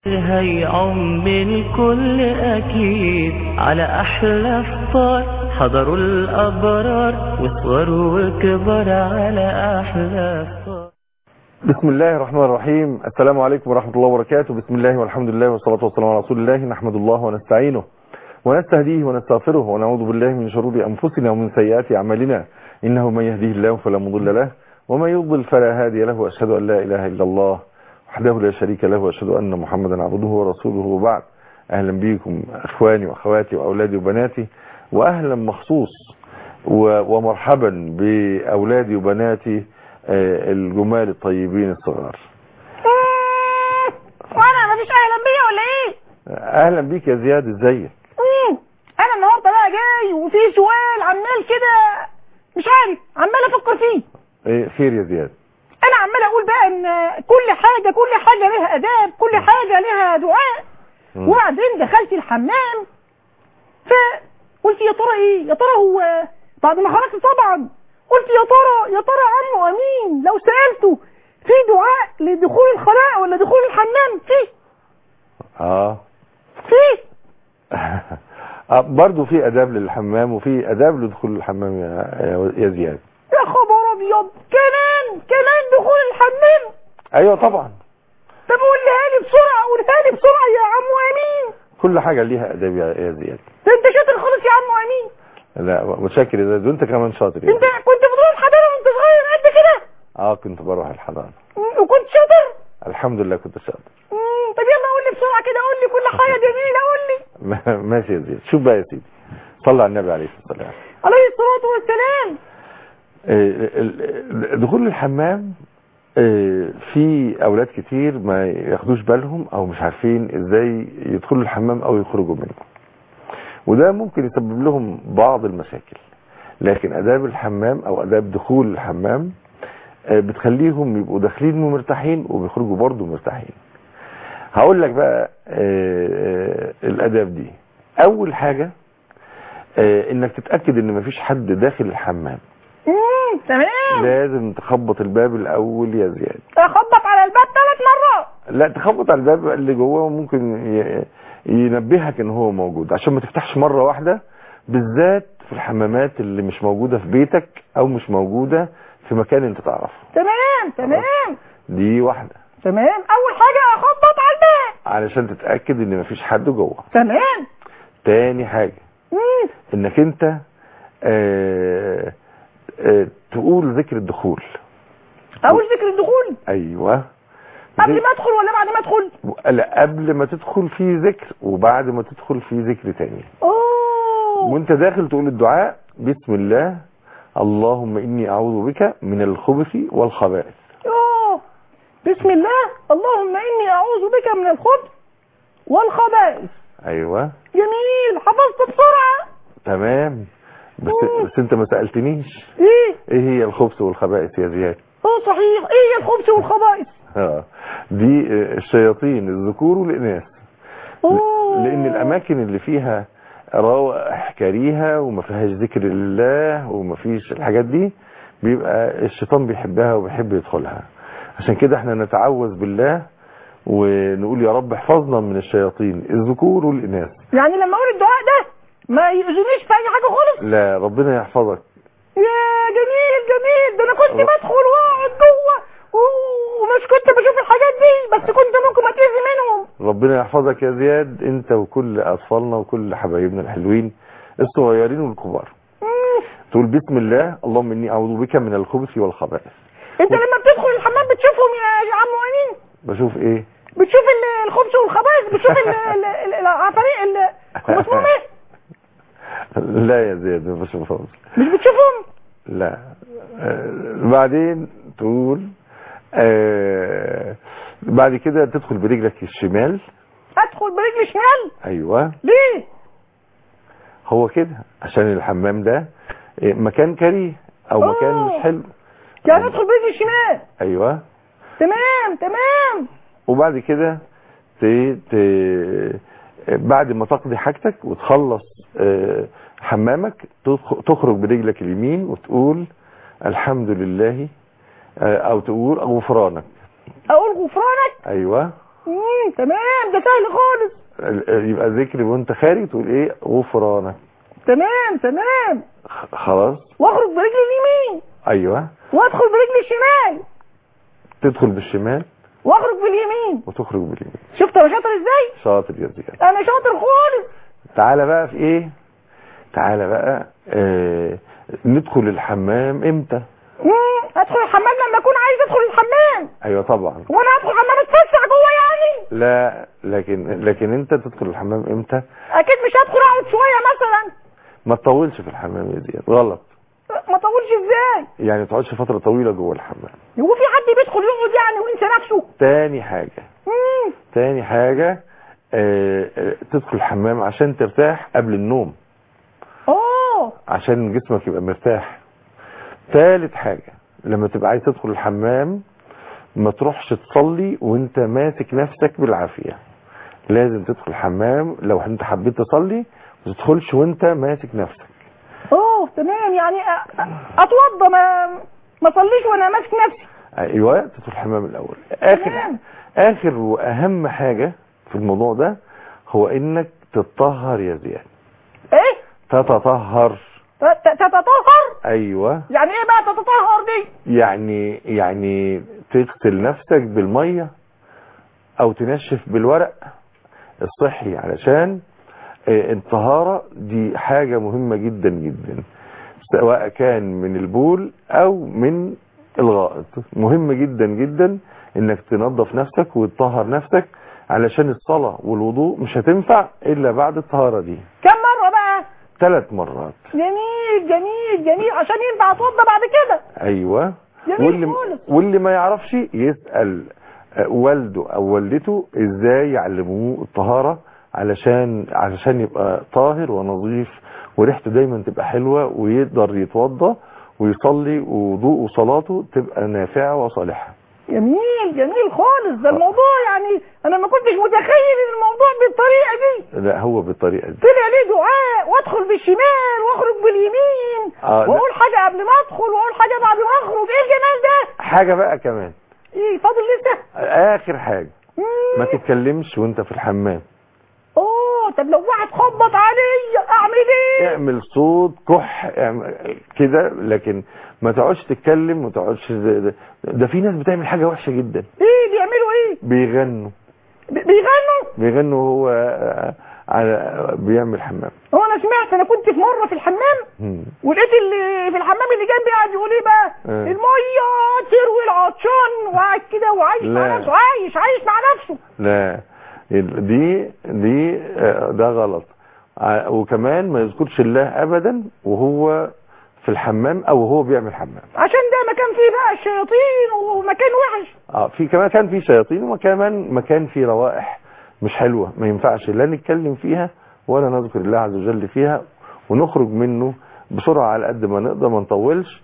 هيعم الكل أكيد على أحلى فطار حضروا الأبرار وصغروا وكبر على أحلى فطار بسم الله الرحمن الرحيم السلام عليكم ورحمة الله وبركاته بسم الله والحمد لله والصلاة والسلام على رسول الله نحمد الله ونستعينه ونستهديه ونستغفره ونعوذ بالله من شرور أنفسنا ومن سيئات أعمالنا إنه من يهديه الله فلا مضل له ومن يضلل فلا هادي له وأشهد أن لا إله إلا الله وحده لا شريك له وأشهد أن محمدا عبده ورسوله وبعد أهلا بكم أخواني وأخواتي وأولادي وبناتي وأهلا مخصوص و- ومرحبا بأولادي وبناتي آه، الجمال الطيبين الصغار وانا مفيش اهلا بيا ولا ايه أهلا بيك يا زياد ازيك مم. انا النهارده بقى جاي وفي سؤال عمال كده مش عارف عمال افكر فيه إيه، خير يا زياد انا عمال اقول بقى ان كل حاجه كل حاجه لها اداب كل حاجه لها دعاء مم. وبعدين دخلت الحمام فقلت يا ترى ايه يا ترى هو بعد ما خرجت طبعا قلت يا ترى يا ترى عمه امين لو سالته في دعاء لدخول الخلاء ولا دخول الحمام فيه اه فيه آه، برضو في اداب للحمام وفي اداب لدخول الحمام يا, يا- يا زياد يا خبر ابيض كمان كمان دخول الحمام ايوه طبعا طب قولها لي بسرعه قولها لي بسرعه يا عم امين كل حاجة ليها اداب يا, يا زياد ده انت شاطر خالص يا عم امين لا متشكر يا زياد وانت كمان شاطر يا انت زياد. كنت بتروح الحضانه وانت صغير قد كده اه كنت بروح الحضانة مم، وكنت شاطر الحمد لله كنت شاطر مم، طب يلا قول لي بسرعه كده قول لي كل حاجه جميله قول لي ماشي يا زياد شوف بقى يا سيدي صلى على النبي عليه الصلاة والسلام عليه الصلاه والسلام آه، ال- ال- دخول الحمام آه، في اولاد كتير ما ياخدوش بالهم او مش عارفين ازاي يدخلوا الحمام او يخرجوا منه وده ممكن يسبب لهم بعض المشاكل لكن اداب الحمام او اداب دخول الحمام آه، بتخليهم يبقوا داخلين ومرتاحين وبيخرجوا برضه مرتاحين هقول لك بقى آه، آه، الاداب دي اول حاجة آه، انك تتأكد ان مفيش حد داخل الحمام مم، تمام لازم تخبط الباب الاول يا زياد اخبط على الباب ثلاث مرات لا تخبط على الباب اللي جوه ممكن ي- ينبهك ان هو موجود عشان ما تفتحش مرة واحدة بالذات في الحمامات اللي مش موجودة في بيتك او مش موجودة في مكان انت تعرفه تمام تمام دي واحدة تمام اول حاجه اخبط على الباب علشان تتأكد ان مفيش حد جوه تمام تاني حاجة مم، انك انت آه آه تقول ذكر الدخول اول ذكر الدخول ايوه قبل ذك- ما ادخل ولا بعد ما ادخل لا قبل ما تدخل في ذكر وبعد ما تدخل في ذكر تاني اوه وانت داخل تقول الدعاء بسم الله اللهم اني اعوذ بك من الخبث والخبائث يوه. بسم الله اللهم اني اعوذ بك من الخبث والخبائث ايوه جميل حفظت بسرعه تمام بس, مم. بس انت ما سألتنيش ايه ايه هي الخبث والخبائث يا زياد اه صحيح ايه هي الخبث والخبائث اه دي آه، الشياطين الذكور والاناث أوه. لان الاماكن اللي فيها روائح كريهه وما فيهاش ذكر لله وما فيش الحاجات دي بيبقى الشيطان بيحبها وبيحب يدخلها عشان كده احنا نتعوذ بالله ونقول يا رب احفظنا من الشياطين الذكور والاناث يعني لما اقول الدعاء ده ما يؤذونيش في اي حاجه خالص لا ربنا يحفظك يا جميل جميل ده انا كنت رب- بدخل واقعد جوه و- ومش كنت بشوف الحاجات دي بس كنت ممكن اتاذي منهم ربنا يحفظك يا زياد انت وكل اطفالنا وكل حبايبنا الحلوين الصغيرين والكبار مم. تقول بسم الله اللهم اني اعوذ بك من الخبث والخبائث انت لما بتدخل الحمام بتشوفهم يا يا عم امين بشوف ايه بتشوف ال- الخبز والخبائث بتشوف ال- ال- ال- العفاريت ال- هم اسمهم ايه لا يا زياد ما بشوفهمش مش بتشوفهم لا آه، بعدين تقول آه، بعد كده تدخل برجلك الشمال ادخل برجلي شمال ايوه ليه هو كده عشان الحمام ده آه، مكان كريه او مكان أوه. مش حلو يعني ادخل برجلي شمال ايوه تمام تمام وبعد كده ت... ت... بعد ما تقضي حاجتك وتخلص آه، حمامك تدخ- تخرج برجلك اليمين وتقول الحمد لله آه، او تقول غفرانك اقول غفرانك ايوه مم. تمام ده سهل خالص ال- يبقى ذكر وانت خارج تقول ايه غفرانك تمام تمام خ- خلاص واخرج برجلي اليمين ايوه وادخل برجلي الشمال تدخل بالشمال واخرج باليمين وتخرج باليمين شفت انا شاطر ازاي شاطر يا زياد انا شاطر خالص تعالى بقى في ايه تعالى بقى آه ندخل الحمام امتى مم. ادخل الحمام لما اكون عايز ادخل الحمام ايوه طبعا وانا ادخل الحمام اتفسح جوه يعني لا لكن لكن انت تدخل الحمام امتى اكيد مش هدخل اقعد شويه مثلا ما تطولش في الحمام يا زياد غلط ما طولش ازاي يعني ما تقعدش فتره طويله جوه الحمام هو في حد بيدخل يقعد يعني وينسى نفسه تاني حاجه مم. تاني حاجه آه آه، تدخل الحمام عشان ترتاح قبل النوم اه عشان جسمك يبقى مرتاح تالت حاجة لما تبقى عايز تدخل الحمام ما تروحش تصلي وانت ماسك نفسك بالعافية لازم تدخل الحمام لو انت حبيت تصلي ما تدخلش وانت ماسك نفسك اه تمام يعني أ- أ- اتوضى ما ما اصليش وانا ماسك نفسي ايوه تدخل الحمام الاول اخر تمام. اخر واهم حاجة في الموضوع ده هو انك تتطهر يا زياد ايه تتطهر ت- ت- تتطهر ايوه يعني ايه بقى تتطهر دي يعني يعني تغسل نفسك بالمية او تنشف بالورق الصحي علشان آه، الطهارة دي حاجة مهمة جدا جدا سواء كان من البول او من الغائط مهم جدا جدا انك تنظف نفسك وتطهر نفسك علشان الصلاة والوضوء مش هتنفع الا بعد الطهارة دي كم مره بقى ثلاث مرات جميل جميل جميل عشان ينفع اتوضى بعد كده ايوه جميل واللي خالص. واللي ما يعرفش يسأل آه، والده او والدته ازاي يعلموه الطهارة علشان علشان يبقى طاهر ونظيف وريحته دايما تبقى حلوة ويقدر يتوضى ويصلي ووضوءه وصلاته تبقى نافعة وصالحة جميل جميل خالص ده الموضوع يعني انا ما كنتش متخيل ان الموضوع بالطريقه دي لا هو بالطريقة دي طلع ليه دعاء وادخل بالشمال واخرج باليمين آه، لا. واقول حاجه قبل ما ادخل واقول حاجه بعد ما اخرج ايه الجمال ده حاجة بقى كمان ايه فاضل لسه اخر حاجة مم. ما تتكلمش وانت في الحمام اوه طب لو واحد خبط عليا اعمل ايه اعمل صوت كح اعمل كده لكن ما تقعدش تتكلم ما تقعدش ده, ده, ده في ناس بتعمل حاجة وحشة جدا ايه بيعملوا ايه بيغنوا بي- بيغنوا بيغنوا وهو آه، على بيعمل حمام هو انا سمعت انا كنت في مره في الحمام مم. ولقيت اللي في الحمام اللي جنبي قاعد يقول ايه بقى آه. الميه تروي العطشان وقاعد كده وعايش مع لا. نفسه عايش عايش مع نفسه لا دي دي آه، ده غلط ع- وكمان ما يذكرش الله ابدا وهو في الحمام او وهو بيعمل حمام عشان ده مكان فيه بقى الشياطين ومكان وحش اه في كمان كان في شياطين وكمان مكان فيه روائح مش حلوة ما ينفعش لا نتكلم فيها ولا نذكر الله عز وجل فيها ونخرج منه بسرعة على قد ما نقدر ما نطولش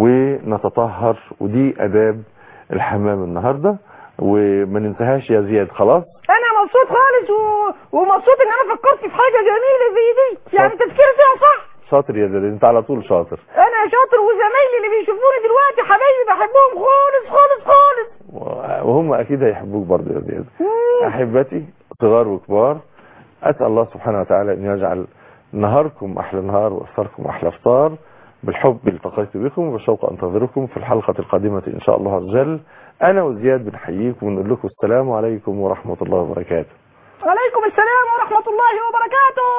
ونتطهر ودي اداب الحمام النهاردة وما ننساهاش يا زياد خلاص انا مبسوط خالص و... ومبسوط ان انا فكرت في حاجه جميله زي دي يعني صح. تفكيري فيها صح شاطر يا زياد انت على طول شاطر انا شاطر وزمايلي اللي بيشوفوني دلوقتي حبايبي بحبهم خالص خالص خالص وهم اكيد هيحبوك برضه يا زياد مم. احبتي صغار وكبار اسال الله سبحانه وتعالى ان يجعل نهاركم احلى نهار وافطاركم احلى افطار بالحب التقيت بكم وبالشوق انتظركم في الحلقه القادمه ان شاء الله عز وجل انا وزياد بنحييكم ونقول لكم السلام عليكم ورحمه الله وبركاته عليكم السلام ورحمه الله وبركاته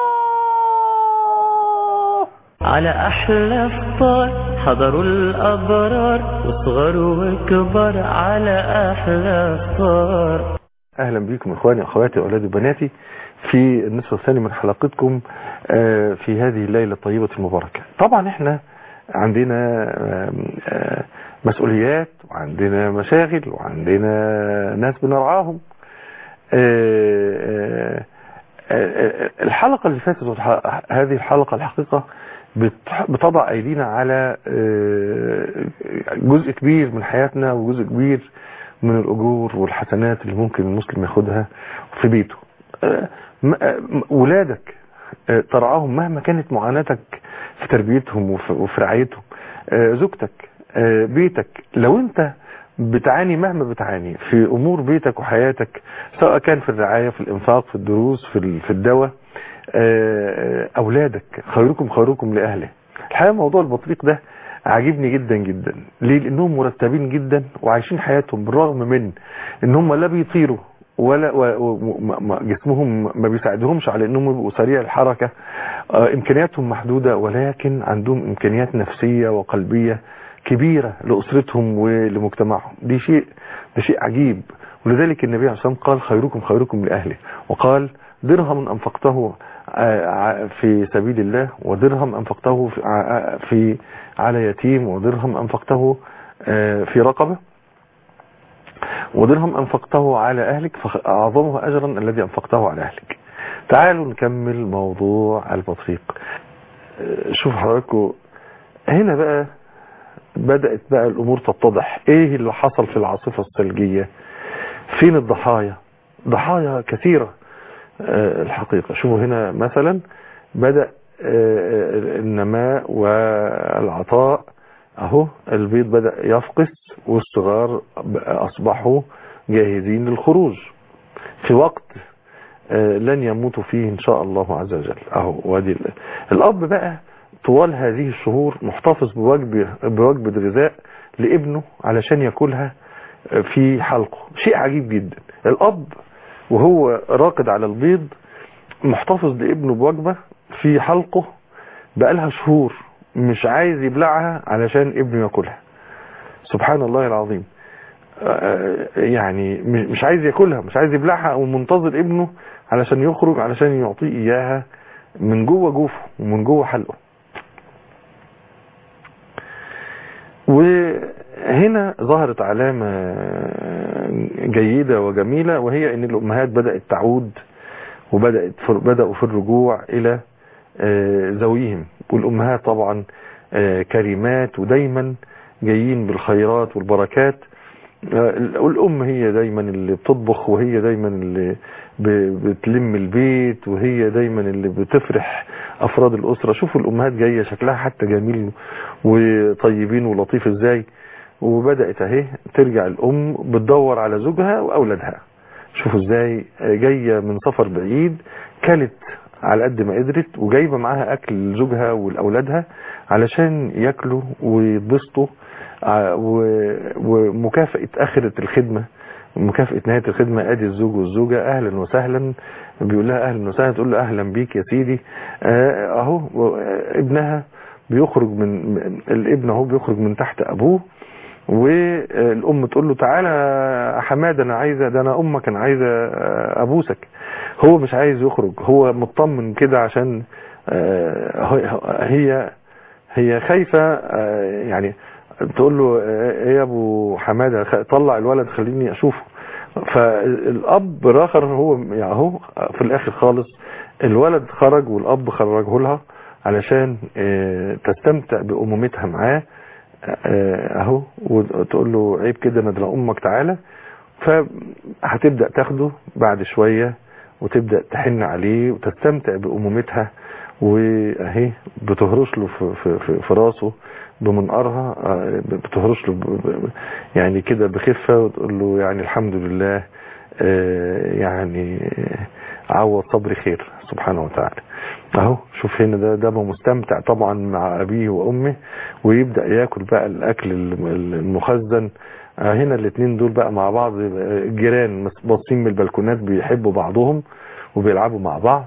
على أحلى فطار حضروا الأبرار وصغر وكبر على أحلى فطار اهلا بكم اخواني واخواتي واولادي وبناتي في النصف الثاني من حلقتكم آه، في هذه الليله الطيبه المباركه طبعا احنا عندنا آم، آه، مسؤوليات وعندنا مشاغل وعندنا ناس بنرعاهم آه، آه، آه، الحلقه اللي فاتت والح- هذه الحلقه الحقيقه بت- بتضع ايدينا على آه، جزء كبير من حياتنا وجزء كبير من الأجور والحسنات اللي ممكن المسلم ياخدها في بيته آه، م- آه، م- ولادك آه، ترعاهم مهما كانت معاناتك في تربيتهم وفي وفي رعايتهم آه، زوجتك آه، بيتك لو انت بتعاني مهما بتعاني في امور بيتك وحياتك سواء كان في الرعاية في الانفاق في الدروس في ال- في الدواء آه، اولادك خيركم خيركم لاهله الحقيقه موضوع البطريق ده عاجبني جدا جدا ليه لانهم مرتبين جدا وعايشين حياتهم بالرغم من ان هم لا بيطيروا ولا و- و- م- م- جسمهم ما بيساعدهمش على انهم يبقوا سريع الحركه آه، امكانياتهم محدوده ولكن عندهم امكانيات نفسيه وقلبيه كبيره لاسرتهم ولمجتمعهم دي شيء ده شيء عجيب ولذلك النبي عليه الصلاه والسلام قال خيركم خيركم لاهله وقال درهم انفقته آه، ع- في سبيل الله ودرهم انفقته في, ع- في على يتيم ودرهم انفقته آه، في رقبه ودرهم أنفقته على أهلك فأعظمه أجرا الذي أنفقته على أهلك تعالوا نكمل موضوع البطريق آه، شوف حضراتكم هنا بقى بدأت بقى الأمور تتضح إيه اللي حصل في العاصفة الثلجية فين الضحايا ضحايا كثيرة آه، الحقيقة شوفوا هنا مثلا بدأ آه، النماء والعطاء اهو البيض بدأ يفقس والصغار اصبحوا جاهزين للخروج في وقت آه، لن يموتوا فيه ان شاء الله عز وجل اهو وادي ال- الاب بقى طوال هذه الشهور محتفظ بوجبه بوجبه غذاء لابنه علشان ياكلها آه، في حلقه شيء عجيب جدا الاب وهو راقد على البيض محتفظ لابنه بوجبه في حلقه بقالها شهور مش عايز يبلعها علشان ابنه ياكلها سبحان الله العظيم آه، يعني مش مش عايز ياكلها مش عايز يبلعها او منتظر ابنه علشان يخرج علشان يعطيه اياها من جوه جوفه ومن جوه حلقه وهنا ظهرت علامة جيدة وجميلة وهي ان الامهات بدأت تعود وبدأت في بدأوا في الرجوع الى آه، ذويهم والامهات طبعا آه، كريمات ودايما جايين بالخيرات والبركات آه، الام هي دايما اللي بتطبخ وهي دايما اللي ب- بتلم البيت وهي دايما اللي بتفرح افراد الاسره شوفوا الامهات جايه شكلها حتى جميل وطيبين ولطيف ازاي وبدات اهي ترجع الام بتدور على زوجها واولادها شوفوا ازاي جايه من سفر بعيد كلت على قد ما قدرت وجايبه معاها اكل لزوجها ولاولادها علشان ياكلوا ويتبسطوا ع- و- ومكافاه اخره الخدمه مكافاه نهايه الخدمه ادي الزوج والزوجه اهلا وسهلا بيقول لها اهلا وسهلا تقول له اهلا بيك يا سيدي آه، اهو و- آه، ابنها بيخرج من من- الابن اهو بيخرج من تحت ابوه والام تقول له تعالى يا حماده انا عايزه ده انا امك انا عايزه آه، ابوسك هو مش عايز يخرج هو مطمن كده عشان آه، هو- هي هي خايفه آه، يعني تقول له آه، ايه يا ابو حماده خ- طلع الولد خليني اشوفه فالاب راخر هو يعني اهو في الاخر خالص الولد خرج والاب خرجه لها علشان آه، تستمتع بامومتها معاه آه، اهو وتقول له عيب كده انا ده امك تعالى فهتبدا تاخده بعد شويه وتبدا تحن عليه وتستمتع بامومتها واهي بتهرش له في, في, في, في راسه بمنقرها آه، بتهرش له ب- ب- يعني كده بخفه وتقول له يعني الحمد لله آه، يعني عوض صبري خير سبحانه وتعالى اهو شوف هنا ده ده مستمتع طبعا مع ابيه وامه ويبدا ياكل بقى الاكل الم- المخزن آه، هنا الاثنين دول بقى مع بعض آه، جيران مس- باصين من البلكونات بيحبوا بعضهم وبيلعبوا مع بعض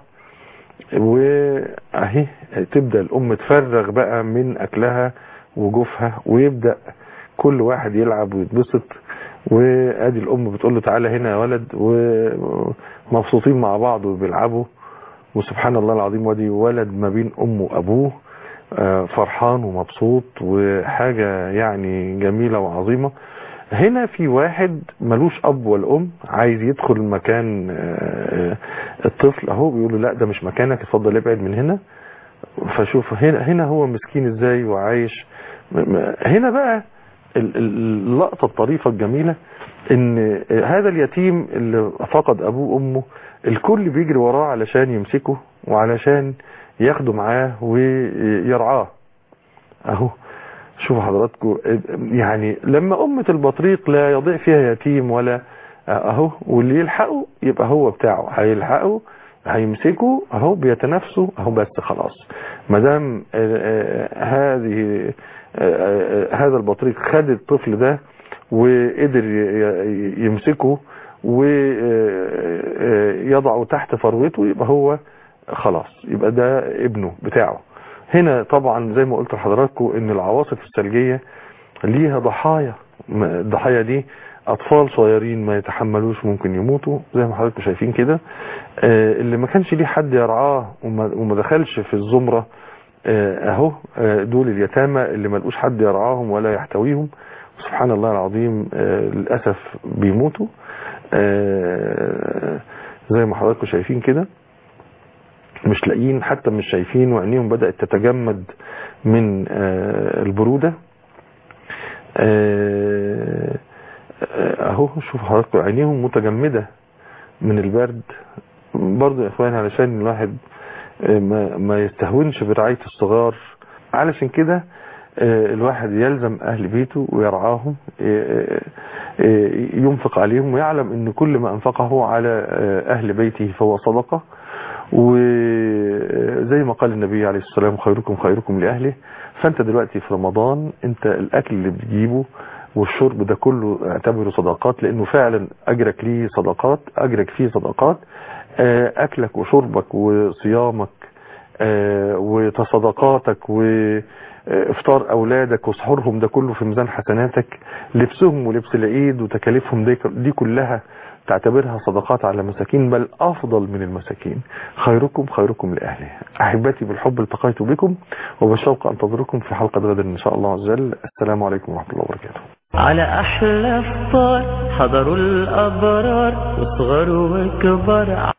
واهي تبدا الام تفرغ بقى من اكلها وجوفها ويبدا كل واحد يلعب ويتبسط وادي الام بتقول له تعالى هنا يا ولد ومبسوطين مع بعض وبيلعبوا وسبحان الله العظيم وادي ولد ما بين امه وابوه آه، فرحان ومبسوط وحاجة يعني جميلة وعظيمة هنا في واحد ملوش اب ولا ام عايز يدخل مكان آه، الطفل اهو بيقول له لا ده مش مكانك اتفضل ابعد من هنا فشوف هنا هنا هو مسكين ازاي وعايش م- م- هنا بقى ال- ال- اللقطة الطريفة الجميلة ان هذا اليتيم اللي فقد ابوه وامه الكل بيجري وراه علشان يمسكه وعلشان ياخده معاه ويرعاه اهو شوفوا حضراتكم يعني لما أمة البطريق لا يضيع فيها يتيم ولا أهو واللي يلحقه يبقى هو بتاعه هيلحقه هيمسكوا اهو بيتنافسوا اهو بس خلاص ما دام هذه هذا البطريق خد الطفل ده وقدر يمسكه ويضعه تحت فروته يبقى هو خلاص يبقى ده ابنه بتاعه هنا طبعا زي ما قلت لحضراتكم ان العواصف الثلجيه ليها ضحايا الضحايا دي اطفال صغيرين ما يتحملوش ممكن يموتوا زي ما حضراتكم شايفين كده اللي ما كانش ليه حد يرعاه وما دخلش في الزمره اهو دول اليتامى اللي ما لقوش حد يرعاهم ولا يحتويهم سبحان الله العظيم للاسف بيموتوا زي ما حضراتكم شايفين كده مش لاقيين حتى مش شايفين وعينيهم بدأت تتجمد من البرودة اهو شوف حضراتكم عينيهم متجمدة من البرد برضو يا اخواني علشان الواحد ما, ما يستهونش برعاية الصغار علشان كده الواحد يلزم اهل بيته ويرعاهم ينفق عليهم ويعلم ان كل ما انفقه على اهل بيته فهو صدقة وزي ما قال النبي عليه الصلاة والسلام خيركم خيركم لأهله فانت دلوقتي في رمضان انت الاكل اللي بتجيبه والشرب ده كله اعتبره صدقات لانه فعلا اجرك ليه صدقات اجرك فيه صدقات اكلك وشربك وصيامك وتصدقاتك وافطار اولادك وسحورهم ده كله في ميزان حسناتك لبسهم ولبس العيد وتكاليفهم دي, دي كلها تعتبرها صدقات على مساكين بل أفضل من المساكين خيركم خيركم لأهله أحبتي بالحب التقيت بكم وبالشوق أنتظركم في حلقة غد إن شاء الله عز وجل السلام عليكم ورحمة الله وبركاته على أحلى فطار حضروا الأبرار وصغروا وكبار